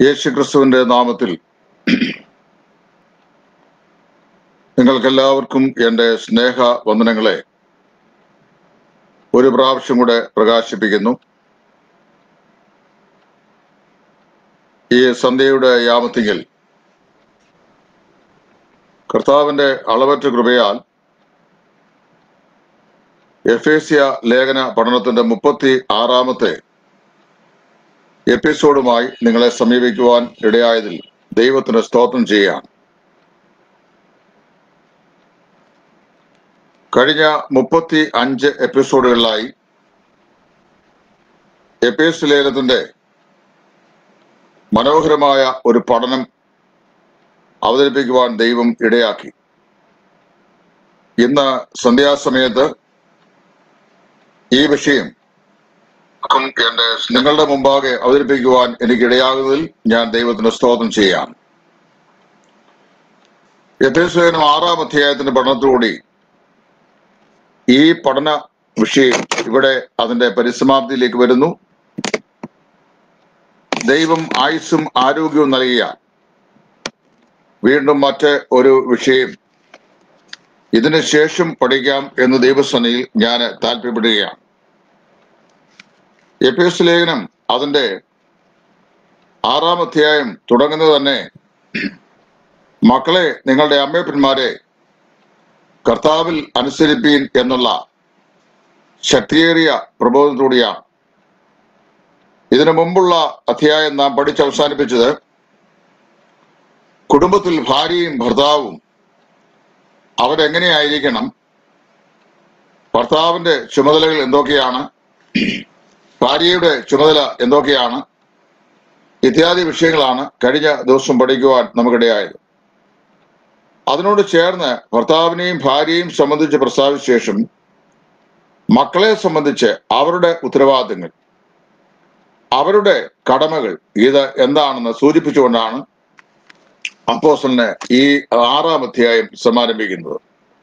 യേശുക്രിസ്തുവിന്റെ നാമത്തിൽ നിങ്ങൾക്കെല്ലാവർക്കും എൻ്റെ സ്നേഹ വന്ദനങ്ങളെ ഒരു പ്രാവശ്യം കൂടെ പ്രകാശിപ്പിക്കുന്നു ഈ സന്ധ്യയുടെ യാമത്തിങ്കിൽ കർത്താവിന്റെ അളവറ്റ കൃപയാൽ എഫേസ്യ ലേഖന പഠനത്തിന്റെ മുപ്പത്തി ആറാമത്തെ എപ്പിസോഡുമായി നിങ്ങളെ സമീപിക്കുവാൻ ഇടയായതിൽ ദൈവത്തിന് സ്തോത്രം ചെയ്യാം കഴിഞ്ഞ മുപ്പത്തി അഞ്ച് എപ്പിസോഡുകളിലായി എപ്പേസ് ലേഖനത്തിന്റെ മനോഹരമായ ഒരു പഠനം അവതരിപ്പിക്കുവാൻ ദൈവം ഇടയാക്കി ഇന്ന് സന്ധ്യാസമയത്ത് ഈ വിഷയം ക്കും എന്റെ നിങ്ങളുടെ മുമ്പാകെ അവതരിപ്പിക്കുവാൻ എനിക്ക് ഇടയാകുന്നതിൽ ഞാൻ ദൈവത്തിന് സ്തോത്രം ചെയ്യാം യഥേശ്വരനും ആറാം അധ്യായത്തിന്റെ പഠനത്തോടുകൂടി ഈ പഠന വിഷയം ഇവിടെ അതിന്റെ പരിസമാപ്തിയിലേക്ക് വരുന്നു ദൈവം ആയുസ്സും ആരോഗ്യവും നൽകിയ വീണ്ടും മറ്റ് ഒരു വിഷയം ഇതിനു ശേഷം പഠിക്കാം എന്ന് ദൈവസനയിൽ ഞാൻ താല്പര്യപ്പെടുകയാണ് എഫേസ് ലേഖനം അതിന്റെ ആറാം അധ്യായം തുടങ്ങുന്നത് തന്നെ മക്കളെ നിങ്ങളുടെ അമ്മയപ്പന്മാരെ കർത്താവിൽ അനുസരിപ്പീൻ എന്നുള്ള ശക്തിയേറിയ പ്രബോധനത്തോടെയാണ് ഇതിനു മുമ്പുള്ള അധ്യായം നാം പഠിച്ചവസാനിപ്പിച്ചത് കുടുംബത്തിൽ ഭാര്യയും ഭർത്താവും അവരെങ്ങനെയായിരിക്കണം ഭർത്താവിന്റെ ചുമതലകൾ എന്തൊക്കെയാണ് ഭാര്യയുടെ ചുമതല എന്തൊക്കെയാണ് ഇത്യാദി വിഷയങ്ങളാണ് കഴിഞ്ഞ ദിവസം പഠിക്കുവാൻ നമുക്കിടയായത് അതിനോട് ചേർന്ന് ഭർത്താവിനെയും ഭാര്യയും സംബന്ധിച്ച് പ്രസ്താവിച്ച ശേഷം മക്കളെ സംബന്ധിച്ച് അവരുടെ ഉത്തരവാദിത്തങ്ങൾ അവരുടെ കടമകൾ ഇത് എന്താണെന്ന് സൂചിപ്പിച്ചുകൊണ്ടാണ് അപ്പോസലിന് ഈ ആറാം അധ്യായം സമാരംഭിക്കുന്നത്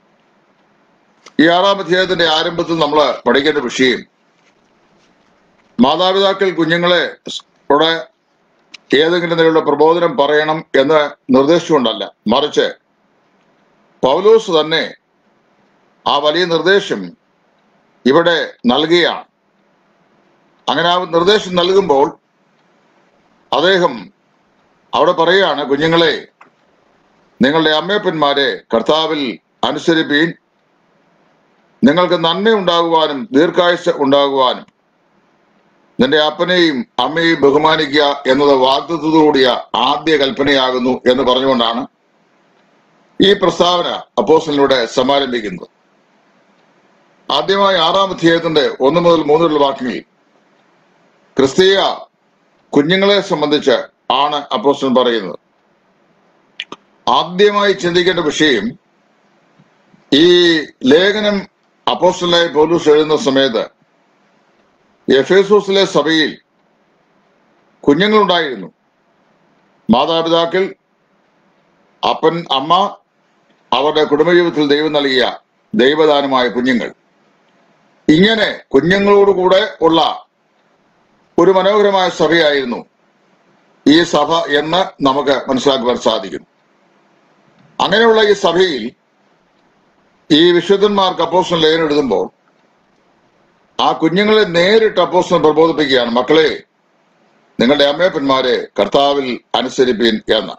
ഈ ആറാം അധ്യായത്തിന്റെ ആരംഭത്തിൽ നമ്മൾ പഠിക്കേണ്ട വിഷയം മാതാപിതാക്കൾ കുഞ്ഞുങ്ങളെ ഇവിടെ ഏതെങ്കിലും നിലയിലുള്ള പ്രബോധനം പറയണം എന്ന് നിർദ്ദേശിച്ചുകൊണ്ടല്ല മറിച്ച് പൗലോസ് തന്നെ ആ വലിയ നിർദ്ദേശം ഇവിടെ നൽകുകയാണ് അങ്ങനെ ആ നിർദ്ദേശം നൽകുമ്പോൾ അദ്ദേഹം അവിടെ പറയുകയാണ് കുഞ്ഞുങ്ങളെ നിങ്ങളുടെ അമ്മയപ്പന്മാരെ കർത്താവിൽ അനുസരിപ്പീൻ നിങ്ങൾക്ക് നന്മ ഉണ്ടാകുവാനും ദീർഘായുസ് ഉണ്ടാകുവാനും നിന്റെ അപ്പനെയും അമ്മയെയും ബഹുമാനിക്കുക എന്നത് വാഗ്ദത്തോടുകൂടിയ ആദ്യ കൽപ്പനയാകുന്നു എന്ന് പറഞ്ഞുകൊണ്ടാണ് ഈ പ്രസ്താവന അപ്പോസലിലൂടെ സമാരംഭിക്കുന്നത് ആദ്യമായി ആറാം അധ്യായത്തിന്റെ ഒന്ന് മുതൽ മൂന്നുള്ള വാക്യങ്ങളിൽ ക്രിസ്തീയ കുഞ്ഞുങ്ങളെ സംബന്ധിച്ച് ആണ് അപ്പോസ്റ്റൻ പറയുന്നത് ആദ്യമായി ചിന്തിക്കേണ്ട വിഷയം ഈ ലേഖനം അപ്പോസ്റ്റലായ പോലീസ് എഴുതുന്ന സമയത്ത് എഫേസോസിലെ സഭയിൽ കുഞ്ഞുങ്ങളുണ്ടായിരുന്നു മാതാപിതാക്കൾ അപ്പൻ അമ്മ അവരുടെ കുടുംബജീവിതത്തിൽ ദൈവം നൽകിയ ദൈവദാനമായ കുഞ്ഞുങ്ങൾ ഇങ്ങനെ കുഞ്ഞുങ്ങളോടുകൂടെ ഉള്ള ഒരു മനോഹരമായ സഭയായിരുന്നു ഈ സഭ എന്ന് നമുക്ക് മനസ്സിലാക്കുവാൻ സാധിക്കും അങ്ങനെയുള്ള ഈ സഭയിൽ ഈ വിശുദ്ധന്മാർക്ക് അപ്പോസ്റ്റൻ ലേഖനം എഴുതുമ്പോൾ ആ കുഞ്ഞുങ്ങളെ നേരിട്ട് അപ്പോസ്റ്റൻ പ്രബോധിപ്പിക്കുകയാണ് മക്കളെ നിങ്ങളുടെ അമ്മയപ്പന്മാരെ കർത്താവിൽ അനുസരിപ്പീൻ എന്ന്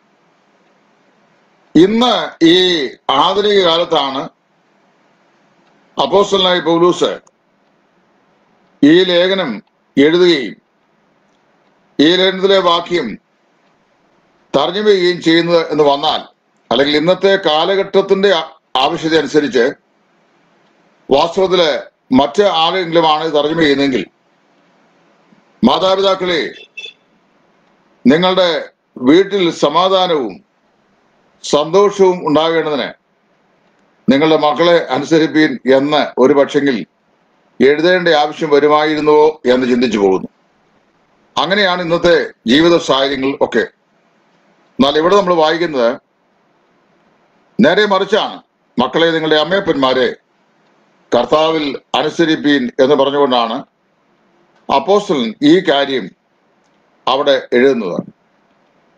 ഇന്ന് ഈ ആധുനിക കാലത്താണ് അപ്പോസ്റ്റലായി പൗലൂസ് ഈ ലേഖനം എഴുതുകയും ഈ ലേഖനത്തിലെ വാക്യം തർജ്ജമ ചെയ്യുകയും ചെയ്യുന്നത് എന്ന് വന്നാൽ അല്ലെങ്കിൽ ഇന്നത്തെ കാലഘട്ടത്തിന്റെ ആവശ്യത അനുസരിച്ച് വാസ്തവത്തില് മറ്റ് ആരെങ്കിലുമാണ് തർജ്ജമ ചെയ്യുന്നതെങ്കിൽ മാതാപിതാക്കളെ നിങ്ങളുടെ വീട്ടിൽ സമാധാനവും സന്തോഷവും ഉണ്ടാകേണ്ടതിന് നിങ്ങളുടെ മക്കളെ അനുസരിപ്പീൻ എന്ന് ഒരു പക്ഷെങ്കിൽ എഴുതേണ്ട ആവശ്യം വരുമായിരുന്നുവോ എന്ന് ചിന്തിച്ചു പോകുന്നു അങ്ങനെയാണ് ഇന്നത്തെ ജീവിത സാഹചര്യങ്ങൾ ഒക്കെ എന്നാൽ ഇവിടെ നമ്മൾ വായിക്കുന്നത് നേരെ മറിച്ചാണ് മക്കളെ നിങ്ങളുടെ അമ്മയപ്പന്മാരെ കർത്താവിൽ അനുസരിപ്പീൻ എന്ന് പറഞ്ഞുകൊണ്ടാണ് അപ്പോസ്റ്റലൻ ഈ കാര്യം അവിടെ എഴുതുന്നത്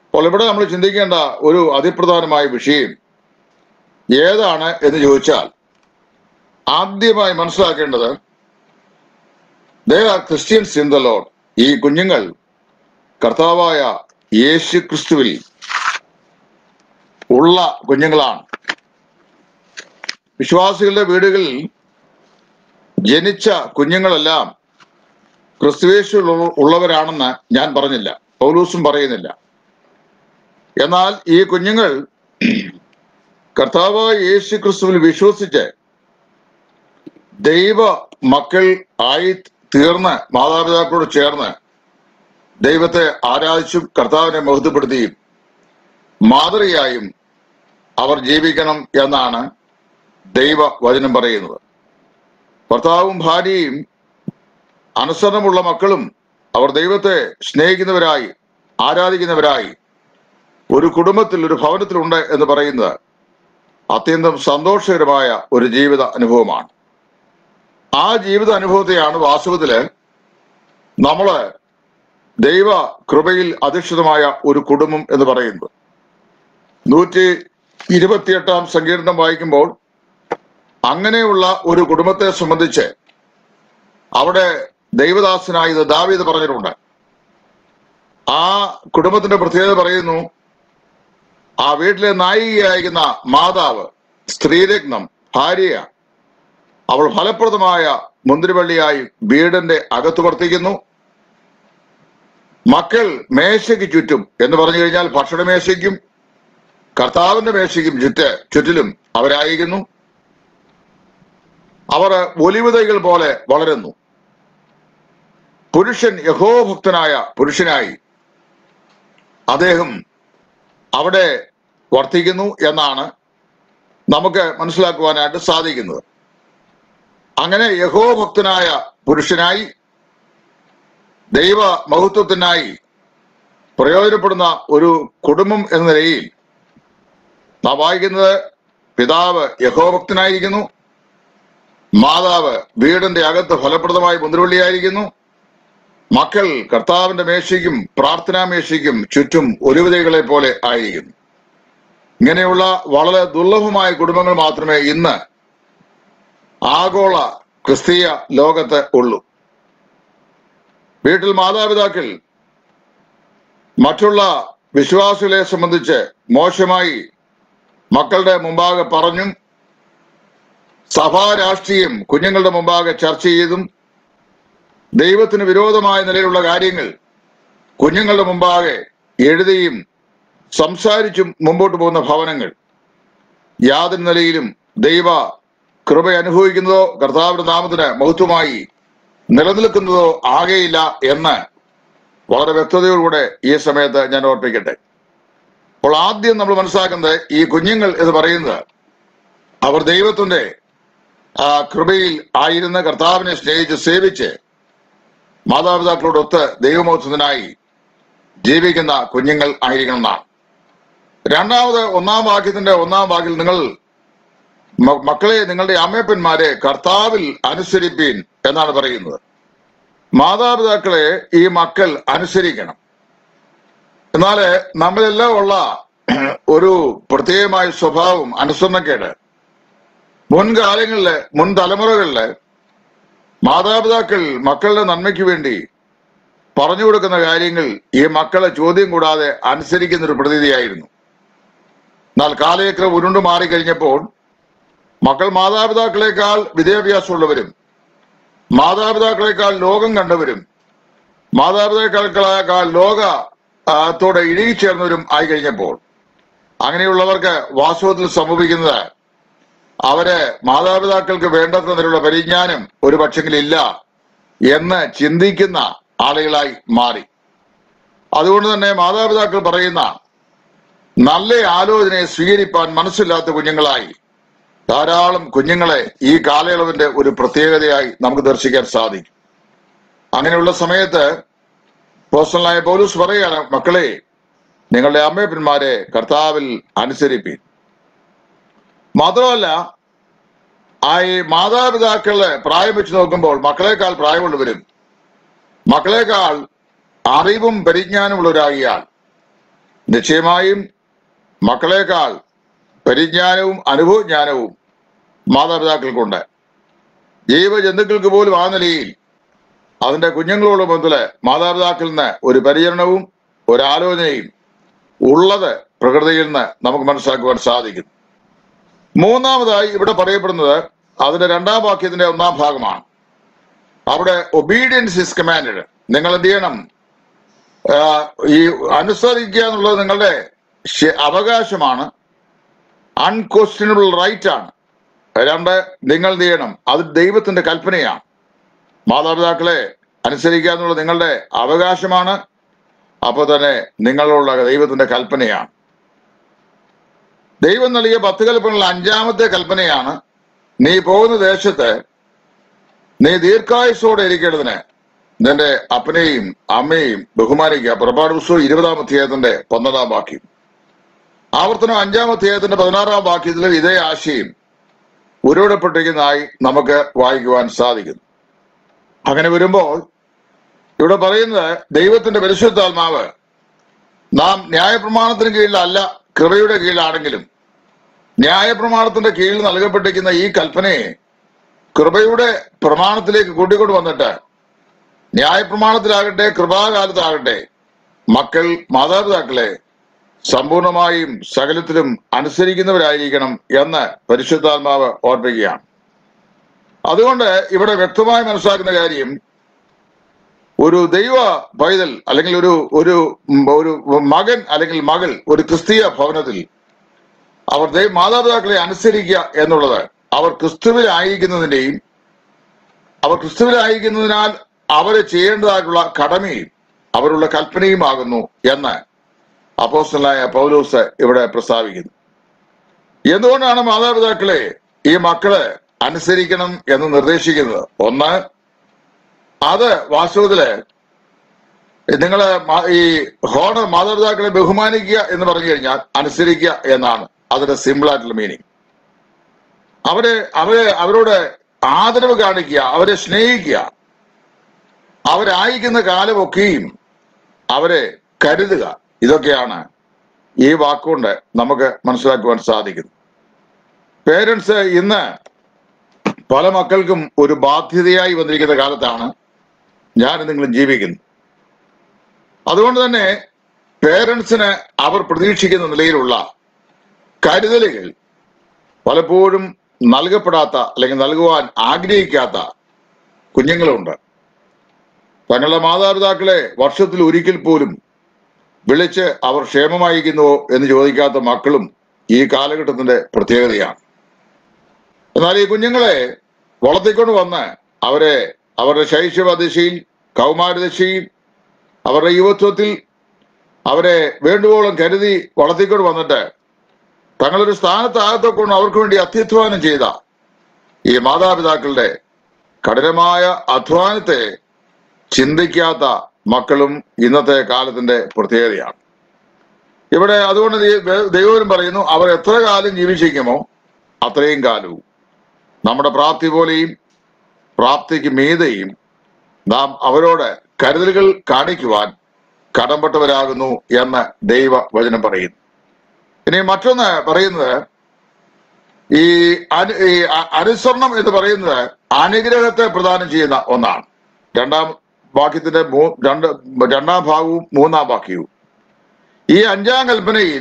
അപ്പോൾ ഇവിടെ നമ്മൾ ചിന്തിക്കേണ്ട ഒരു അതിപ്രധാനമായ വിഷയം ഏതാണ് എന്ന് ചോദിച്ചാൽ ആദ്യമായി മനസ്സിലാക്കേണ്ടത് they are Christians in the Lord ഈ കുഞ്ഞുങ്ങൾ കർത്താവായ യേശു ക്രിസ്തുവിൽ ഉള്ള കുഞ്ഞുങ്ങളാണ് വിശ്വാസികളുടെ വീടുകളിൽ ജനിച്ച കുഞ്ഞുങ്ങളെല്ലാം ക്രിസ്തുവേശു ഉള്ളവരാണെന്ന് ഞാൻ പറഞ്ഞില്ല പൗലൂസും പറയുന്നില്ല എന്നാൽ ഈ കുഞ്ഞുങ്ങൾ കർത്താവായ യേശു ക്രിസ്തുവിൽ വിശ്വസിച്ച് ദൈവ മക്കൾ ആയി തീർന്ന് മാതാപിതാക്കളോട് ചേർന്ന് ദൈവത്തെ ആരാധിച്ചും കർത്താവിനെ മഹത്വപ്പെടുത്തിയും മാതൃകയായും അവർ ജീവിക്കണം എന്നാണ് ദൈവ വചനം പറയുന്നത് ഭർത്താവും ഭാര്യയും അനുസരണമുള്ള മക്കളും അവർ ദൈവത്തെ സ്നേഹിക്കുന്നവരായി ആരാധിക്കുന്നവരായി ഒരു കുടുംബത്തിൽ ഒരു ഭവനത്തിലുണ്ട് എന്ന് പറയുന്നത് അത്യന്തം സന്തോഷകരമായ ഒരു ജീവിത അനുഭവമാണ് ആ ജീവിത അനുഭവത്തെയാണ് വാസ്തവത്തില് നമ്മള് ദൈവ കൃപയിൽ അധിഷ്ഠിതമായ ഒരു കുടുംബം എന്ന് പറയുന്നത് നൂറ്റി ഇരുപത്തിയെട്ടാം സങ്കീർണം വായിക്കുമ്പോൾ അങ്ങനെയുള്ള ഒരു കുടുംബത്തെ സംബന്ധിച്ച് അവിടെ ദൈവദാസനായത് ദാവീദ് പറഞ്ഞിട്ടുണ്ട് ആ കുടുംബത്തിന്റെ പ്രത്യേകത പറയുന്നു ആ വീട്ടിലെ നായികയായിരിക്കുന്ന മാതാവ് സ്ത്രീരത്നം ഭാര്യ അവൾ ഫലപ്രദമായ മുന്തിരിവള്ളിയായി വീടിന്റെ അകത്ത് വർത്തിക്കുന്നു മക്കൾ മേശയ്ക്ക് ചുറ്റും എന്ന് പറഞ്ഞു കഴിഞ്ഞാൽ ഭക്ഷണമേശയ്ക്കും കർത്താവിന്റെ മേശയ്ക്കും ചുറ്റ് ചുറ്റിലും അവരായിരിക്കുന്നു അവർ ഒലിവുതൈകൾ പോലെ വളരുന്നു പുരുഷൻ യഹോഭക്തനായ പുരുഷനായി അദ്ദേഹം അവിടെ വർത്തിക്കുന്നു എന്നാണ് നമുക്ക് മനസ്സിലാക്കുവാനായിട്ട് സാധിക്കുന്നത് അങ്ങനെ യഹോഭക്തനായ പുരുഷനായി ദൈവ മഹത്വത്തിനായി പ്രയോജനപ്പെടുന്ന ഒരു കുടുംബം എന്ന നിലയിൽ നാം വായിക്കുന്നത് പിതാവ് യഹോഭക്തനായിരിക്കുന്നു മാതാവ് വീടിന്റെ അകത്ത് ഫലപ്രദമായി മുന്തിരവള്ളിയായിരിക്കുന്നു മക്കൾ കർത്താവിന്റെ മേശയ്ക്കും പ്രാർത്ഥനാ മേശയ്ക്കും ചുറ്റും ഒലിവിതകളെ പോലെ ആയിരിക്കുന്നു ഇങ്ങനെയുള്ള വളരെ ദുർലഭമായ കുടുംബങ്ങൾ മാത്രമേ ഇന്ന് ആഗോള ക്രിസ്തീയ ലോകത്ത് ഉള്ളൂ വീട്ടിൽ മാതാപിതാക്കൾ മറ്റുള്ള വിശ്വാസികളെ സംബന്ധിച്ച് മോശമായി മക്കളുടെ മുമ്പാകെ പറഞ്ഞും സഭാ രാഷ്ട്രീയം കുഞ്ഞുങ്ങളുടെ മുമ്പാകെ ചർച്ച ചെയ്തും ദൈവത്തിന് വിരോധമായ നിലയിലുള്ള കാര്യങ്ങൾ കുഞ്ഞുങ്ങളുടെ മുമ്പാകെ എഴുതിയും സംസാരിച്ചും മുമ്പോട്ട് പോകുന്ന ഭവനങ്ങൾ യാതൊരു നിലയിലും ദൈവ കൃപ അനുഭവിക്കുന്നതോ കർത്താവിന്റെ നാമത്തിന് മഹത്വമായി നിലനിൽക്കുന്നതോ ആകെയില്ല എന്ന് വളരെ വ്യക്തതയോടുകൂടെ ഈ സമയത്ത് ഞാൻ ഓർപ്പിക്കട്ടെ അപ്പോൾ ആദ്യം നമ്മൾ മനസ്സിലാക്കുന്നത് ഈ കുഞ്ഞുങ്ങൾ എന്ന് പറയുന്നത് അവർ ദൈവത്തിന്റെ ആ കൃപയിൽ ആയിരുന്ന കർത്താവിനെ സ്നേഹിച്ച് സേവിച്ച് മാതാപിതാക്കളോടൊത്ത് ദൈവമോത്സവത്തിനായി ജീവിക്കുന്ന കുഞ്ഞുങ്ങൾ ആയിരിക്കണം എന്നാണ് രണ്ടാമത് ഒന്നാം വാക്യത്തിന്റെ ഒന്നാം വാക്കിൽ നിങ്ങൾ മ- മക്കളെ നിങ്ങളുടെ അമ്മയപ്പന്മാരെ കർത്താവിൽ അനുസരിപ്പീൻ എന്നാണ് പറയുന്നത് മാതാപിതാക്കളെ ഈ മക്കൾ അനുസരിക്കണം എന്നാല് നമ്മളെല്ലാം ഉള്ള ഒരു പ്രത്യേകമായ സ്വഭാവം അനുസരണക്കേട് മുൻകാലങ്ങളില് മുൻ തലമുറകളില് മാതാപിതാക്കൾ മക്കളുടെ നന്മയ്ക്ക് വേണ്ടി പറഞ്ഞു കൊടുക്കുന്ന കാര്യങ്ങൾ ഈ മക്കളെ ചോദ്യം കൂടാതെ അനുസരിക്കുന്ന ഒരു പ്രതീതിയായിരുന്നു എന്നാൽ കാലചക്രം ഉരുണ്ടു മാറിക്കഴിഞ്ഞപ്പോൾ മക്കൾ മാതാപിതാക്കളെക്കാൾ വിദ്യാഭ്യാസമുള്ളവരും മാതാപിതാക്കളെക്കാൾ ലോകം കണ്ടവരും മാതാപിതാക്കളെക്കാൾ ലോക ആ, ത്തോടെ ഇഴുകിച്ചേർന്നവരും ആയി കഴിഞ്ഞപ്പോൾ അങ്ങനെയുള്ളവർക്ക് വാസ്തവത്തിൽ സംഭവിക്കുന്നത് അവര് മാതാപിതാക്കൾക്ക് വേണ്ടത്ര നിലയുള്ള പരിജ്ഞാനം ഒരു പക്ഷെങ്കിലില്ല എന്ന് ചിന്തിക്കുന്ന ആളുകളായി മാറി അതുകൊണ്ട് തന്നെ മാതാപിതാക്കൾ പറയുന്ന നല്ല ആലോചനയെ സ്വീകരിപ്പാൻ മനസ്സില്ലാത്ത കുഞ്ഞുങ്ങളായി ധാരാളം കുഞ്ഞുങ്ങളെ ഈ കാലയളവിന്റെ ഒരു പ്രത്യേകതയായി നമുക്ക് ദർശിക്കാൻ സാധിക്കും അങ്ങനെയുള്ള സമയത്ത് പോസ്റ്റലായ പൗലൂസ് പറയാണ് മക്കളെ നിങ്ങളുടെ അമ്മയപ്പന്മാരെ കർത്താവിൽ അനുസരിപ്പീൻ മാത്രമല്ല ആ ഈ മാതാപിതാക്കളെ പ്രായം വെച്ച് നോക്കുമ്പോൾ മക്കളെക്കാൾ പ്രായമുള്ളവരും മക്കളെക്കാൾ അറിവും പരിജ്ഞാനമുള്ളവരാകിയാൽ നിശ്ചയമായും മക്കളെക്കാൾ പരിജ്ഞാനവും അനുഭവജ്ഞാനവും മാതാപിതാക്കൾക്കുണ്ട് ജീവജന്തുക്കൾക്ക് പോലും ആ നിലയിൽ അതിന്റെ കുഞ്ഞുങ്ങളോട് മുതല് മാതാപിതാക്കളിൽ നിന്ന് ഒരു പരിചരണവും ഒരു ആലോചനയും ഉള്ളത് പ്രകൃതിയിൽ നിന്ന് നമുക്ക് മനസ്സിലാക്കുവാൻ സാധിക്കും മൂന്നാമതായി ഇവിടെ പറയപ്പെടുന്നത് അതിന്റെ രണ്ടാം വാക്യത്തിന്റെ ഒന്നാം ഭാഗമാണ് അവിടെ ഒബീഡിയൻസ് ഇസ് കമാൻഡഡ് നിങ്ങൾ എന്ത് ചെയ്യണം ആ, ഈ അനുസരിക്കുക എന്നുള്ളത് നിങ്ങളുടെ ശ- അവകാശമാണ് അൺക്വസ്റ്റ്യനബിൾ റൈറ്റ് ആണ് രണ്ട് നിങ്ങൾ എന്ത് ചെയ്യണം അത് ദൈവത്തിന്റെ കൽപ്പനയാണ് മാതാപിതാക്കളെ അനുസരിക്കുക എന്നുള്ളത് നിങ്ങളുടെ അവകാശമാണ് അപ്പോൾ തന്നെ നിങ്ങളുള്ള ദൈവത്തിന്റെ കൽപ്പനയാണ് ദൈവം നൽകിയ പത്ത് കൽപ്പനകളിൽ അഞ്ചാമത്തെ കൽപ്പനയാണ് നീ പോകുന്ന ദേശത്ത് നീ ദീർഘായുസോടെ ഇരിക്കേണ്ടതിന് നിന്റെ അപ്പനെയും അമ്മയെയും ബഹുമാനിക്കുക പുറപ്പാട് പുസ്തകം ഇരുപതാം അധ്യായത്തിന്റെ പന്ത്രണ്ടാം വാക്യം ആവർത്തനം അഞ്ചാം അധ്യായത്തിന്റെ പതിനാറാം വാക്യത്തിലും ഇതേ ആശയം ഉരുവിടപ്പെട്ടിരിക്കുന്നതായി നമുക്ക് വായിക്കുവാൻ സാധിക്കുന്നു അങ്ങനെ വരുമ്പോൾ ഇവിടെ പറയുന്നത് ദൈവത്തിന്റെ പരിശുദ്ധാത്മാവ് നാം ന്യായപ്രമാണത്തിന് കീഴിലല്ല കൃപയുടെ കീഴിലാണെങ്കിലും ന്യായപ്രമാണത്തിന്റെ കീഴിൽ നൽകപ്പെട്ടിരിക്കുന്ന ഈ കൽപ്പനയെ കൃപയുടെ പ്രമാണത്തിലേക്ക് കൂട്ടിക്കൊണ്ട് വന്നിട്ട് ന്യായപ്രമാണത്തിലാകട്ടെ കൃപാകാലത്താകട്ടെ മക്കൾ മാതാപിതാക്കളെ സമ്പൂർണമായും സകലത്തിലും അനുസരിക്കുന്നവരായിരിക്കണം എന്ന് പരിശുദ്ധാത്മാവ് ഓർപ്പിക്കുകയാണ് അതുകൊണ്ട് ഇവിടെ വ്യക്തമായി മനസ്സിലാക്കുന്ന കാര്യം ഒരു ദൈവ പൈതൽ അല്ലെങ്കിൽ ഒരു ഒരു ഉം, ഒരു മകൻ അല്ലെങ്കിൽ മകൾ ഒരു ക്രിസ്തീയ ഭവനത്തിൽ അവർ ദൈവ മാതാപിതാക്കളെ അനുസരിക്കുക എന്നുള്ളത് അവർ ക്രിസ്തുവിലായിരിക്കുന്നതിന്റെയും അവർ ക്രിസ്തുവിലായിരിക്കുന്നതിനാൽ അവരെ ചെയ്യേണ്ടതായിട്ടുള്ള കടമയും അവരുടെ കൽപ്പനയുമാകുന്നു എന്ന് അപ്പോസ്റ്റലായ പൗലോസ് ഇവിടെ പ്രസ്താവിക്കുന്നു എന്തുകൊണ്ടാണ് മാതാപിതാക്കളെ ഈ മക്കള് അനുസരിക്കണം എന്ന് നിർദ്ദേശിക്കുന്നത് ഒന്ന് അത് വാസ്തവത്തില് നിങ്ങള് മ- ഈ ഹോണർ മാതാപിതാക്കളെ ബഹുമാനിക്കുക എന്ന് പറഞ്ഞു കഴിഞ്ഞാൽ അനുസരിക്കുക എന്നാണ് അതിന്റെ സിമ്പിൾ ആയിട്ടുള്ള മീനിങ് അവരെ അവരെ അവരോട് ആദരവ് കാണിക്കുക അവരെ സ്നേഹിക്കുക അവരായിരിക്കുന്ന കാലമൊക്കെയും അവരെ കരുതുക ഇതൊക്കെയാണ് ഈ വാക്കുകൊണ്ട് നമുക്ക് മനസ്സിലാക്കുവാൻ സാധിക്കുന്നത് പേരൻസ് ഇന്ന് പല മക്കൾക്കും ഒരു ബാധ്യതയായി വന്നിരിക്കുന്ന കാലത്താണ് ഞാൻ നിങ്ങളും ജീവിക്കുന്നത് അതുകൊണ്ട് തന്നെ പേരൻസിന് അവർ പ്രതീക്ഷിക്കുന്ന നിലയിലുള്ള കരുതലുകൾ പലപ്പോഴും നൽകപ്പെടാത്ത അല്ലെങ്കിൽ നൽകുവാൻ ആഗ്രഹിക്കാത്ത കുഞ്ഞുങ്ങളുണ്ട് തങ്ങളുടെ മാതാപിതാക്കളെ വർഷത്തിൽ ഒരിക്കൽ പോലും വിളിച്ച് അവർ ക്ഷേമമായിരിക്കുന്നുവോ എന്ന് ചോദിക്കാത്ത മക്കളും ഈ കാലഘട്ടത്തിന്റെ പ്രത്യേകതയാണ് എന്നാൽ ഈ കുഞ്ഞുങ്ങളെ വളർത്തിക്കൊണ്ട് വന്ന് അവരെ അവരുടെ ശൈശവദശയിൽ കൗമാരദശയിൽ അവരുടെ യുവത്വത്തിൽ അവരെ വേണ്ടുവോളം കരുതി വളർത്തിക്കൊണ്ട് വന്നിട്ട് തങ്ങളൊരു സ്ഥാനത്താകത്തൊക്കെ അവർക്ക് വേണ്ടി അത്യധ്വാനം ചെയ്ത ഈ മാതാപിതാക്കളുടെ കഠിനമായ അധ്വാനത്തെ ചിന്തിക്കാത്ത മക്കളും ഇന്നത്തെ കാലത്തിന്റെ പ്രത്യേകതയാണ് ഇവിടെ അതുകൊണ്ട് ദൈ- ദൈവം പറയുന്നു അവർ എത്ര കാലം ജീവിച്ചിരിക്കുമോ അത്രയും കാലവും നമ്മുടെ പ്രാപ്തി പോലെയും പ്രാപ്തിക്ക് മീതെയും നാം അവരോട് കരുതലുകൾ കാണിക്കുവാൻ കടംപെട്ടവരാകുന്നു എന്ന് ദൈവ വചനം പറയുന്നു ഇനി മറ്റൊന്ന് പറയുന്നത് ഈ അനു ഈ അ- അനുസരണം എന്ന് പറയുന്നത് അനുഗ്രഹത്തെ പ്രദാനം ചെയ്യുന്ന ഒന്നാണ് രണ്ടാം വാക്യത്തിന്റെ മൂ രണ്ട് രണ്ടാം ഭാഗവും മൂന്നാം വാക്യവും ഈ അഞ്ചാം കൽപ്പനയിൽ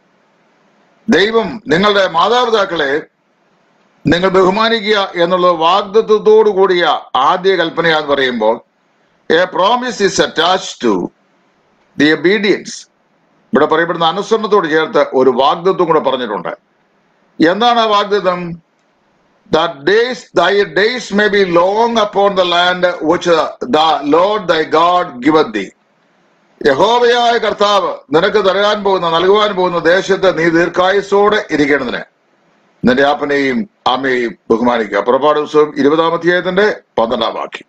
ദൈവം നിങ്ങളുടെ മാതാപിതാക്കളെ നിങ്ങൾ ബഹുമാനിക്കുക എന്നുള്ളത് വാഗ്ദത്വത്തോടു കൂടിയ ആദ്യ കൽപ്പനയാന്ന് പറയുമ്പോൾ a promise is attach to the obedience ഇവിടെ പറയപ്പെടുന്ന അനുസരണത്തോട് ചേർത്ത് ഒരു വാഗ്ദത്വം കൂടെ പറഞ്ഞിട്ടുണ്ട് എന്താണ് ആ വാഗ്ദത്തം that days thy days may be long upon the land which uh, the Lord thy God giveth thee. യഹോവയായ കർത്താവ് നിനക്ക് തരാൻ പോകുന്ന നൽകുവാൻ പോകുന്ന ദേശത്ത് നീ ദീർഘായുസോടെ ഇരിക്കേണ്ടതിന് നിന്റെ അപ്പനെയും അമ്മയെയും ബഹുമാനിക്കുക പുറപ്പാട് പുസ്തകം ഇരുപതാം അധ്യായത്തിന്റെ പന്ത്രണ്ടാം വാക്യം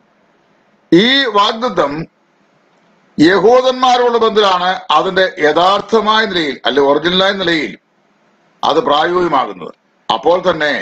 ഈ വാഗ്ദത്തം യഹൂദന്മാരോട് ബന്ധത്തിലാണ് അതിന്റെ യഥാർത്ഥമായ നിലയിൽ അല്ലെ ഒറിജിനലായ നിലയിൽ അത് പ്രായോഗികമാകുന്നത് അപ്പോൾ തന്നെ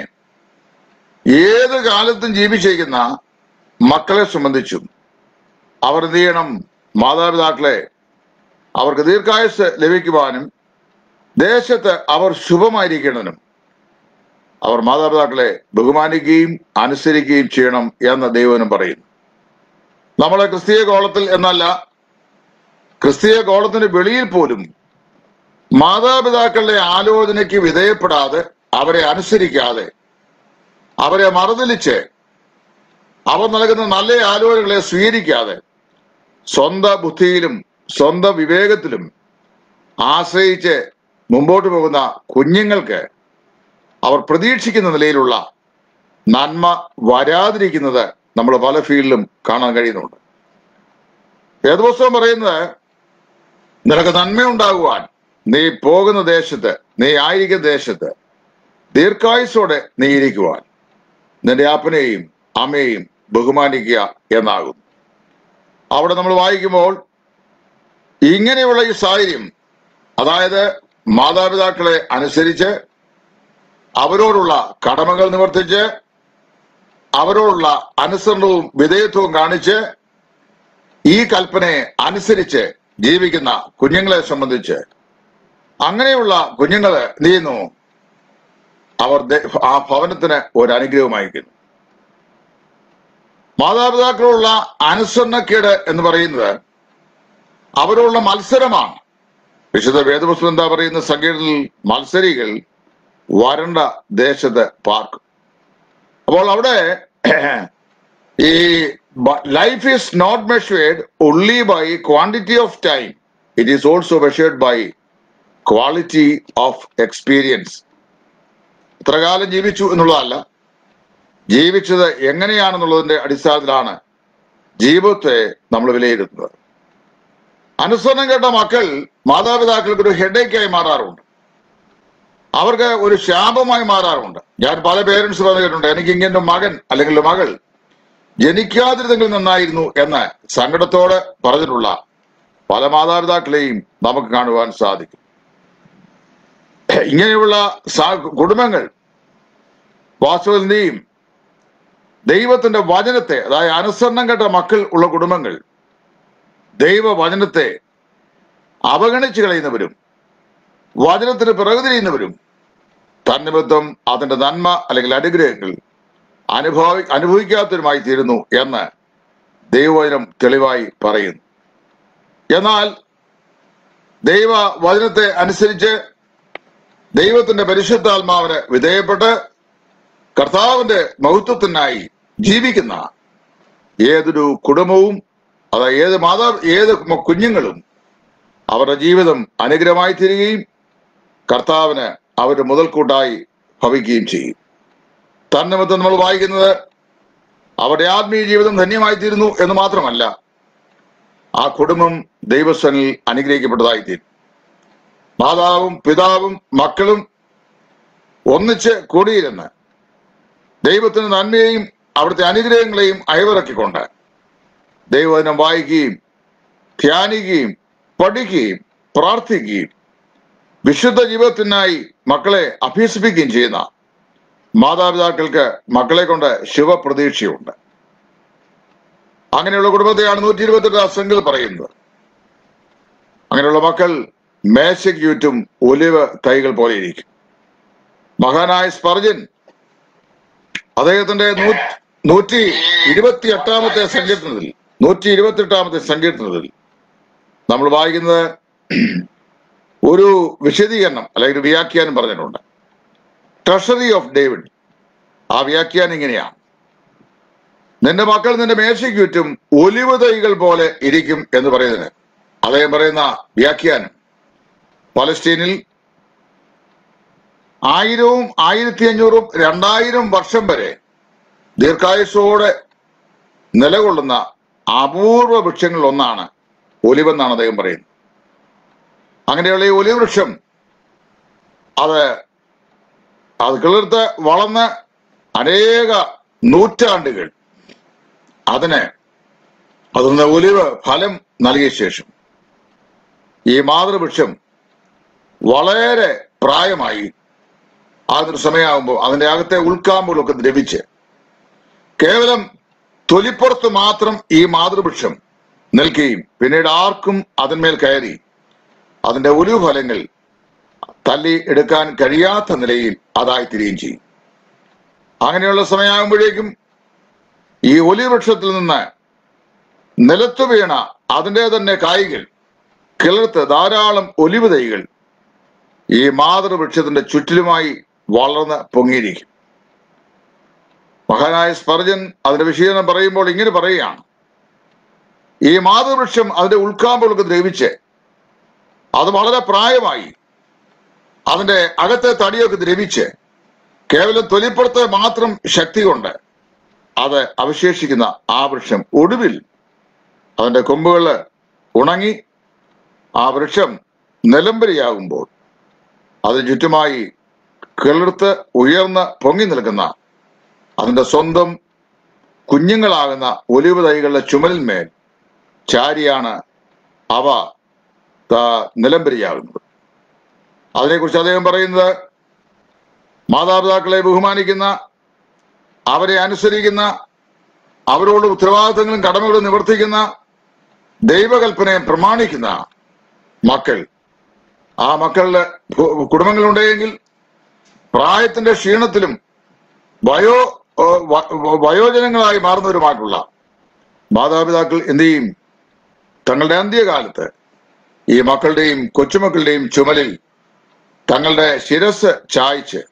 ഏത് കാലത്തും ജീവിച്ചിരിക്കുന്ന മക്കളെ സംബന്ധിച്ചും അവർ എന്ത് ചെയ്യണം മാതാപിതാക്കളെ അവർക്ക് ദീർഘായുസ് ലഭിക്കുവാനും ദേശത്ത് അവർ ശുഭമായിരിക്കേണ്ടതിനും അവർ മാതാപിതാക്കളെ ബഹുമാനിക്കുകയും അനുസരിക്കുകയും ചെയ്യണം എന്ന് ദൈവനും പറയുന്നു നമ്മളെ ക്രിസ്തീയ കോളത്തിൽ എന്നല്ല ക്രിസ്തീയ കോളത്തിന് വെളിയിൽ പോലും മാതാപിതാക്കളുടെ ആലോചനയ്ക്ക് വിധേയപ്പെടാതെ അവരെ അനുസരിക്കാതെ അവരെ മറുതലിച്ച് അവർ നൽകുന്ന നല്ല ആലോചനകളെ സ്വീകരിക്കാതെ സ്വന്തം ബുദ്ധിയിലും സ്വന്തം വിവേകത്തിലും ആശ്രയിച്ച് മുമ്പോട്ട് പോകുന്ന കുഞ്ഞുങ്ങൾക്ക് അവർ പ്രതീക്ഷിക്കുന്ന നിലയിലുള്ള നന്മ വരാതിരിക്കുന്നത് നമ്മൾ പല ഫീൽഡിലും കാണാൻ കഴിയുന്നുണ്ട് വേദപുസ്തകം പറയുന്നത് നിനക്ക് നന്മയുണ്ടാകുവാൻ നീ പോകുന്ന ദേശത്ത് നീ ആയിരിക്കുന്ന ദേശത്ത് ദീർഘായുസോടെ നീ ഇരിക്കുവാൻ നിന്റെ അപ്പനെയും അമ്മയെയും ബഹുമാനിക്കുക എന്നാകും അവിടെ നമ്മൾ വായിക്കുമ്പോൾ ഇങ്ങനെയുള്ള ഈ സാഹചര്യം അതായത് മാതാപിതാക്കളെ അനുസരിച്ച് അവരോടുള്ള കടമകൾ നിവർത്തിച്ച് അവരോടുള്ള അനുസരണവും വിധേയത്വവും കാണിച്ച് ഈ കൽപ്പനയെ അനുസരിച്ച് ജീവിക്കുന്ന കുഞ്ഞുങ്ങളെ സംബന്ധിച്ച് അങ്ങനെയുള്ള കുഞ്ഞുങ്ങള് എന്ത് ചെയ്യുന്നു അവർ ദേ- ആ ഭവനത്തിന് ഒരു അനുഗ്രഹമായിരിക്കുന്നു മാതാപിതാക്കളുള്ള അനുസരണക്കേട് എന്ന് പറയുന്നത് അവരോടുള്ള മത്സരമാണ് വിശുദ്ധ വേദപുസ്തകം എന്താ പറയുന്ന സംഗീതത്തിൽ മത്സരികൾ വരണ്ട ദേശത്ത് പാർക്കും അപ്പോൾ അവിടെ ഈ life is not measured only by quantity of time it is also measured by quality of experience ഇത്ര കാലം ജീവിച്ചു എന്നുള്ളതല്ല ജീവിച്ചത് എങ്ങനെയാണെന്നുള്ളതിന്റെ അടിസ്ഥാനത്തിലാണ് ജീവിതത്തെ നമ്മൾ വിലയിരുത്തുന്നത് അനുസരണം കേട്ട മക്കൾ മാതാപിതാക്കൾക്ക് ഒരു ഹെഡേക്കായി മാറാറുണ്ട് അവർക്ക് ഒരു ശാപമായി മാറാറുണ്ട് ഞാൻ പല പേരൻസ് പറഞ്ഞിട്ടുണ്ട് എനിക്ക് ഇങ്ങനെ മകൻ അല്ലെങ്കിൽ ഒരു മകൾ ജനിക്കാതിരുന്നെങ്കിൽ നന്നായിരുന്നു എന്ന് സങ്കടത്തോടെ പറഞ്ഞിട്ടുള്ള പല മാതാപിതാക്കളെയും നമുക്ക് കാണുവാൻ സാധിക്കും ഇങ്ങനെയുള്ള സാ- കുടുംബങ്ങൾ വാസ്തവത്തിന്റെയും ദൈവത്തിന്റെ വചനത്തെ അതായത് അനുസരണം കേട്ട മക്കൾ ഉള്ള കുടുംബങ്ങൾ ദൈവവചനത്തെ അവഗണിച്ചു കളയുന്നവരും വചനത്തിന് പിറകു തിരിയുന്നവരും തന്നിമിത്തം അതിന്റെ നന്മ അല്ലെങ്കിൽ അനുഗ്രഹങ്ങൾ അനുഭവി അനുഭവിക്കാത്തവരുമായി തീരുന്നു എന്ന് ദൈവവചനം തെളിവായി പറയുന്നു എന്നാൽ ദൈവ വചനത്തെ അനുസരിച്ച് ദൈവത്തിന്റെ പരിശുദ്ധാത്മാവിന് വിധേയപ്പെട്ട് കർത്താവിന്റെ മഹത്വത്തിനായി ജീവിക്കുന്ന ഏതൊരു കുടുംബവും അതായത് ഏത് മാതാ ഏത് മ- കുഞ്ഞുങ്ങളും അവരുടെ ജീവിതം അനുഗ്രഹമായി തീരുകയും കർത്താവിന് അവരുടെ മുതൽക്കൂട്ടായി ഭവിക്കുകയും ചെയ്യും തന്നിമിത്തം നമ്മൾ വായിക്കുന്നത് അവരുടെ ആത്മീയ ജീവിതം ധന്യമായി തീരുന്നു എന്ന് മാത്രമല്ല ആ കുടുംബം ദൈവസ്വനിൽ അനുഗ്രഹിക്കപ്പെട്ടതായി തീരും മാതാവും പിതാവും മക്കളും ഒന്നിച്ച് കൂടിയിരുന്ന് ദൈവത്തിന് നന്മയെയും അവിടുത്തെ അനുഗ്രഹങ്ങളെയും അയവിറക്കിക്കൊണ്ട് ദൈവവചനം വായിക്കുകയും ധ്യാനിക്കുകയും പഠിക്കുകയും പ്രാർത്ഥിക്കുകയും വിശുദ്ധ ജീവിതത്തിനായി മക്കളെ അഭ്യസിപ്പിക്കുകയും ചെയ്യുന്ന മാതാപിതാക്കൾക്ക് മക്കളെ കൊണ്ട് ശുഭപ്രതീക്ഷയുണ്ട് അങ്ങനെയുള്ള കുടുംബത്തെയാണ് നൂറ്റി ഇരുപത്തെട്ട് അസംഖ്യൽ പറയുന്നത് അങ്ങനെയുള്ള മക്കൾ മേശയ്ക്ക് ചുറ്റും ഒലിവ് തൈകൾ പോലെ ഇരിക്കും മഹാനായ സ്പർജൻ അദ്ദേഹത്തിന്റെ നൂ- നൂറ്റി ഇരുപത്തി എട്ടാമത്തെ സങ്കീർത്തനത്തിൽ നൂറ്റി ഇരുപത്തി എട്ടാമത്തെ സങ്കീർത്തനത്തിൽ നമ്മൾ വായിക്കുന്നത് ഒരു വിശദീകരണം അല്ലെങ്കിൽ ഒരു വ്യാഖ്യാനം പറഞ്ഞിട്ടുണ്ട് ട്രഷറി ഓഫ് ഡേവിഡ് ആ വ്യാഖ്യാനം ഇങ്ങനെയാണ് നിന്റെ മക്കൾ നിന്റെ മേശയ്ക്ക് ചുറ്റും ഒലിവ് തൈകൾ പോലെ ഇരിക്കും എന്ന് പറയുന്നതിന് അദ്ദേഹം പറയുന്ന വ്യാഖ്യാനം പലസ്തീനിൽ ആയിരവും ആയിരത്തി അഞ്ഞൂറും രണ്ടായിരം വർഷം വരെ ദീർഘായുസോടെ നിലകൊള്ളുന്ന അപൂർവ വൃക്ഷങ്ങളിൽ ഒന്നാണ് ഒലിവെന്നാണ് അദ്ദേഹം പറയുന്നത് അങ്ങനെയുള്ള ഈ ഒലിവ് വൃക്ഷം അത് അത് കിളിർത്ത് വളർന്ന് അനേക നൂറ്റാണ്ടുകൾ അതിന് അതിന് ഒലിവ് ഫലം നൽകിയ ശേഷം ഈ മാതൃവൃക്ഷം വളരെ പ്രായമായി അതിനൊരു സമയമാകുമ്പോൾ അതിന്റെ അകത്തെ ഉൾക്കാമ്പുകളൊക്കെ ദ്രവിച്ച് കേവലം തൊലിപ്പുറത്ത് മാത്രം ഈ മാതൃവൃക്ഷം നിൽക്കുകയും പിന്നീട് ആർക്കും അതിന്മേൽ കയറി അതിന്റെ ഒലിവ് ഫലങ്ങൾ തല്ലി എടുക്കാൻ കഴിയാത്ത നിലയിൽ അതായിത്തീരുകയും ചെയ്യും അങ്ങനെയുള്ള സമയമാകുമ്പോഴേക്കും ഈ ഒലിവ് വൃക്ഷത്തിൽ നിന്ന് നിലത്തു വീണ അതിന്റെ തന്നെ കായ്കൾ കിളർത്ത് ധാരാളം ഒലിവ് തൈകൾ ഈ മാതൃവൃക്ഷത്തിന്റെ ചുറ്റിലുമായി വളർന്ന് പൊങ്ങിയിരിക്കും മഹാനായ സ്പർജൻ അതിന്റെ വിശീലനം പറയുമ്പോൾ ഇങ്ങനെ പറയുകയാണ് ഈ മാതൃവൃക്ഷം അതിന്റെ ഉൾക്കാമ്പുകൾക്ക് ദ്രവിച്ച് അത് വളരെ പ്രായമായി അതിന്റെ അകത്തെ തടിയൊക്കെ ദ്രവിച്ച് കേവലം തൊലിപ്പുറത്തെ മാത്രം ശക്തി കൊണ്ട് അത് അവശേഷിക്കുന്ന ആ വൃക്ഷം ഒടുവിൽ അതിന്റെ കൊമ്പുകൾ ഉണങ്ങി ആ വൃക്ഷം നിലംബരിയാകുമ്പോൾ അതിന് ചുറ്റുമായി കിളിർത്ത് ഉയർന്ന് പൊങ്ങി നിൽക്കുന്ന അതിന്റെ സ്വന്തം കുഞ്ഞുങ്ങളാകുന്ന ഒലിവ് തൈകളുടെ ചുമലിന്മേൽ ചാരിയാണ് അവ ത- നിലംബരിയാകുന്നത് അതിനെക്കുറിച്ച് അദ്ദേഹം പറയുന്നത് മാതാപിതാക്കളെ ബഹുമാനിക്കുന്ന അവരെ അനുസരിക്കുന്ന അവരോട് ഉത്തരവാദിത്തങ്ങളും കടമകളും നിവർത്തിക്കുന്ന ദൈവകൽപ്പനയെ പ്രമാണിക്കുന്ന മക്കൾ ആ മക്കളുടെ ഭു- കുടുംബങ്ങളുണ്ടെങ്കിൽ പ്രായത്തിന്റെ ക്ഷീണത്തിലും വയോ ഏ, വ- വ- വയോജനങ്ങളായി മാറുന്നവരുമായിട്ടുള്ള മാതാപിതാക്കൾ എന്ത് ചെയ്യും തങ്ങളുടെ അന്ത്യകാലത്ത് ഈ മക്കളുടെയും കൊച്ചുമക്കളുടെയും ചുമലിൽ തങ്ങളുടെ ശിരസ് ചായ്ച്ച്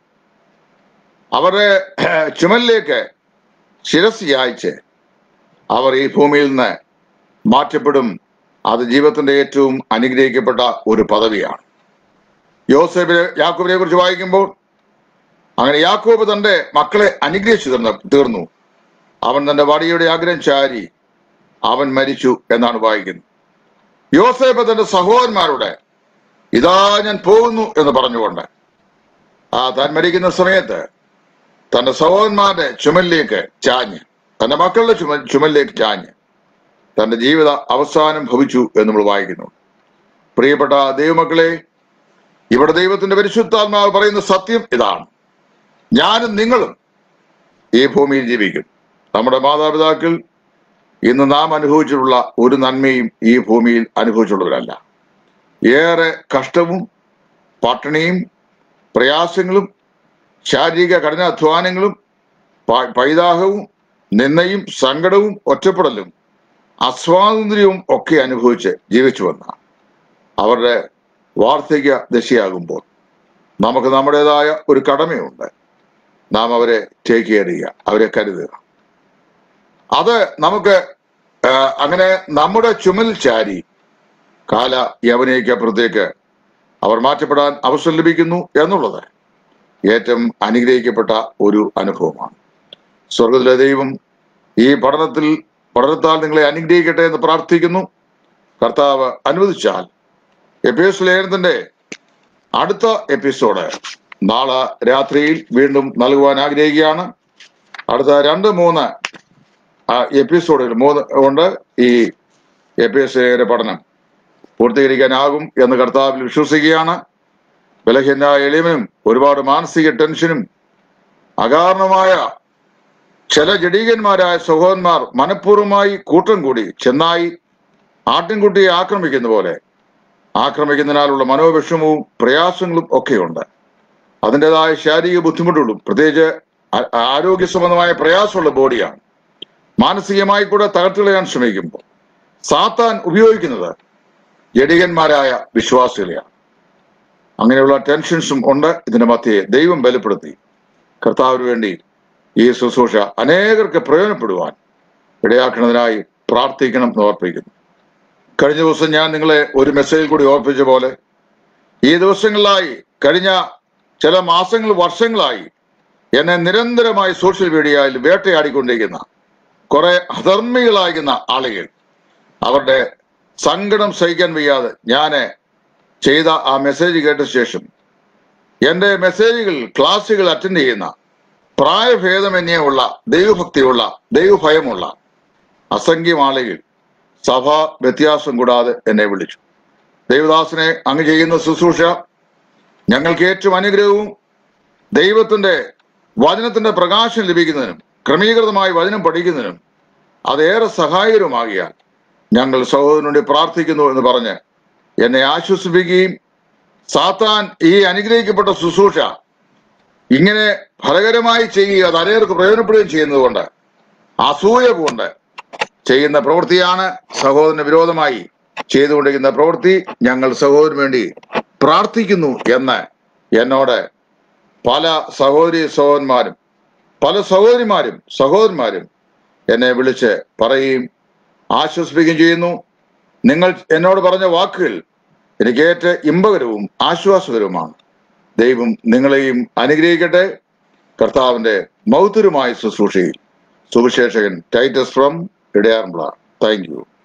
അവരുടെ ചുമലിലേക്ക് ശിരസ് ചായ്ച്ച് അവർ ഈ ഭൂമിയിൽ നിന്ന് മാറ്റപ്പെടും അത് ജീവിതത്തിന്റെ ഏറ്റവും അനുഗ്രഹിക്കപ്പെട്ട ഒരു പദവിയാണ് യോസേബിനെ യാക്കോബിനെ കുറിച്ച് വായിക്കുമ്പോൾ അങ്ങനെ യാക്കോബ് തന്റെ മക്കളെ അനുഗ്രഹിച്ചു തീർന്ന തീർന്നു അവൻ തന്റെ വടിയുടെ ആഗ്രഹം ചാരി അവൻ മരിച്ചു എന്നാണ് വായിക്കുന്നത് യോസേബ് തന്റെ സഹോദരന്മാരോട് ഇതാ ഞാൻ പോകുന്നു എന്ന് പറഞ്ഞുകൊണ്ട് ആ താൻ മരിക്കുന്ന സമയത്ത് തന്റെ സഹോദരന്മാരുടെ ചുമലിലേക്ക് ചാഞ്ഞ് തന്റെ മക്കളുടെ ചുമ ചുമലിലേക്ക് ചാഞ്ഞ് തന്റെ ജീവിത അവസാനം ഭവിച്ചു എന്ന് നമ്മൾ വായിക്കുന്നു പ്രിയപ്പെട്ട ദൈവമക്കളെ ഇവിടെ ദൈവത്തിന്റെ പരിശുദ്ധാത്മാവ് പറയുന്ന സത്യം ഇതാണ് ഞാനും നിങ്ങളും ഈ ഭൂമിയിൽ ജീവിക്കും നമ്മുടെ മാതാപിതാക്കൾ ഇന്ന് നാം അനുഭവിച്ചിട്ടുള്ള ഒരു നന്മയും ഈ ഭൂമിയിൽ അനുഭവിച്ചുള്ളവരല്ല ഏറെ കഷ്ടവും പട്ടിണിയും പ്രയാസങ്ങളും ശാരീരിക കഠിനാധ്വാനങ്ങളും പ- പൈതാഹവും നിന്നയും സങ്കടവും ഒറ്റപ്പെടലും അസ്വാതന്ത്ര്യവും ഒക്കെ അനുഭവിച്ച് ജീവിച്ചു വന്ന അവരുടെ വാർദ്ധക്യ ദശയാകുമ്പോൾ നമുക്ക് നമ്മുടേതായ ഒരു കടമയുണ്ട് നാം അവരെ ടേക്ക് കെയർ ചെയ്യുക അവരെ കരുതുക അത് നമുക്ക് ആ, അങ്ങനെ നമ്മുടെ ചുമൽ ചാരി കാല യവനയ്ക്കപ്പുറത്തേക്ക് അവർ മാറ്റപ്പെടാൻ അവസരം ലഭിക്കുന്നു എന്നുള്ളത് ഏറ്റവും അനുഗ്രഹിക്കപ്പെട്ട ഒരു അനുഭവമാണ് സ്വർഗത്തിലെ ദൈവം ഈ പഠനത്തിൽ പഠനത്താൽ നിങ്ങളെ അനുഗ്രഹിക്കട്ടെ എന്ന് പ്രാർത്ഥിക്കുന്നു കർത്താവ് അനുവദിച്ചാൽ എപ്പിഎസ് ലേഖനത്തിന്റെ അടുത്ത എപ്പിസോഡ് നാളെ രാത്രിയിൽ വീണ്ടും നൽകുവാൻ ആഗ്രഹിക്കുകയാണ് അടുത്ത രണ്ട് മൂന്ന് ആ, എപ്പിസോഡുകൾ മൂന്ന് കൊണ്ട് ഈ എപ്പിഎസ് ലേഖന പഠനം പൂർത്തീകരിക്കാനാകും എന്ന് കർത്താവിൽ വിശ്വസിക്കുകയാണ് ബലഹീനായ എളിമനും ഒരുപാട് മാനസിക ടെൻഷനും അകാരണമായ ചില ജഡീകന്മാരായ സഹോദരന്മാർ മനഃപൂർവ്വമായി കൂട്ടം കൂടി ചെന്നായി ആട്ടിൻകുട്ടിയെ ആക്രമിക്കുന്ന പോലെ ആക്രമിക്കുന്നതിനാലുള്ള മനോവിഷമവും പ്രയാസങ്ങളും ഒക്കെയുണ്ട് അതിൻ്റെതായ ശാരീരിക ബുദ്ധിമുട്ടുകളും പ്രത്യേകിച്ച് ആ- ആരോഗ്യ സംബന്ധമായ പ്രയാസമുള്ള ബോഡിയാണ് മാനസികമായി കൂടെ തകർത്തുകളയാൻ ശ്രമിക്കുമ്പോൾ സാത്താൻ ഉപയോഗിക്കുന്നത് ജഡികന്മാരായ വിശ്വാസികളെയാണ് അങ്ങനെയുള്ള ടെൻഷൻസും ഉണ്ട് ഇതിന്റെ മധ്യയെ ദൈവം ബലപ്പെടുത്തി കർത്താവിന് വേണ്ടി ഈ ശുശ്രൂഷ അനേകർക്ക് പ്രയോജനപ്പെടുവാൻ ഇടയാക്കുന്നതിനായി പ്രാർത്ഥിക്കണം എന്ന് ഓർപ്പിക്കുന്നു കഴിഞ്ഞ ദിവസം ഞാൻ നിങ്ങളെ ഒരു മെസ്സേജിൽ കൂടി ഓർപ്പിച്ച പോലെ ഈ ദിവസങ്ങളിലായി കഴിഞ്ഞ ചില മാസങ്ങൾ വർഷങ്ങളായി എന്നെ നിരന്തരമായി സോഷ്യൽ മീഡിയയിൽ വേട്ടയാടിക്കൊണ്ടിരിക്കുന്ന കുറെ അധർമ്മികളായിരിക്കുന്ന ആളുകൾ അവരുടെ സങ്കടം സഹിക്കാൻ വയ്യാതെ ഞാൻ ചെയ്ത ആ മെസ്സേജ് കേട്ട ശേഷം എന്റെ മെസ്സേജുകൾ ക്ലാസ്സുകൾ അറ്റൻഡ് ചെയ്യുന്ന പ്രായഭേദമന്യേ ഉള്ള ദൈവഭക്തിയുള്ള ദൈവഭയമുള്ള അസംഖ്യം ആളുകൾ സഭ വ്യത്യാസം കൂടാതെ എന്നെ വിളിച്ചു ദൈവദാസനെ അങ്ങ് ചെയ്യുന്ന ശുശ്രൂഷ ഞങ്ങൾക്ക് ഏറ്റവും അനുഗ്രഹവും ദൈവത്തിന്റെ വചനത്തിന്റെ പ്രകാശം ലഭിക്കുന്നതിനും ക്രമീകൃതമായി വചനം പഠിക്കുന്നതിനും അതേറെ സഹായകരമാകിയാൽ ഞങ്ങൾ സഹോദരനോട് പ്രാർത്ഥിക്കുന്നു എന്ന് പറഞ്ഞ് എന്നെ ആശ്വസിപ്പിക്കുകയും സാത്താൻ ഈ അനുഗ്രഹിക്കപ്പെട്ട ശുശ്രൂഷ ഇങ്ങനെ ഫലകരമായി ചെയ്യുക അത് അനേർക്ക് പ്രയോജനപ്പെടുകയും ചെയ്യുന്നതുകൊണ്ട് അസൂയ കൊണ്ട് ചെയ്യുന്ന പ്രവൃത്തിയാണ് സഹോദരന് വിരോധമായി ചെയ്തുകൊണ്ടിരിക്കുന്ന പ്രവൃത്തി ഞങ്ങൾ സഹോദരന് വേണ്ടി പ്രാർത്ഥിക്കുന്നു എന്ന് എന്നോട് പല സഹോദരി സഹോദരന്മാരും പല സഹോദരിമാരും സഹോദരന്മാരും എന്നെ വിളിച്ച് പറയുകയും ആശ്വസിപ്പിക്കുകയും ചെയ്യുന്നു നിങ്ങൾ എന്നോട് പറഞ്ഞ വാക്കുകൾ എനിക്ക് ഏറ്റ ഇമ്പകരവും ആശ്വാസകരവുമാണ് ദൈവം നിങ്ങളെയും അനുഗ്രഹിക്കട്ടെ കർത്താവിന്റെ മൗത്തരുമായ ശുശ്രൂഷയിൽ സുവിശേഷകൻ ടൈറ്റസ് ഫ്രം ഇടയാർമ്പ്ല താങ്ക് യു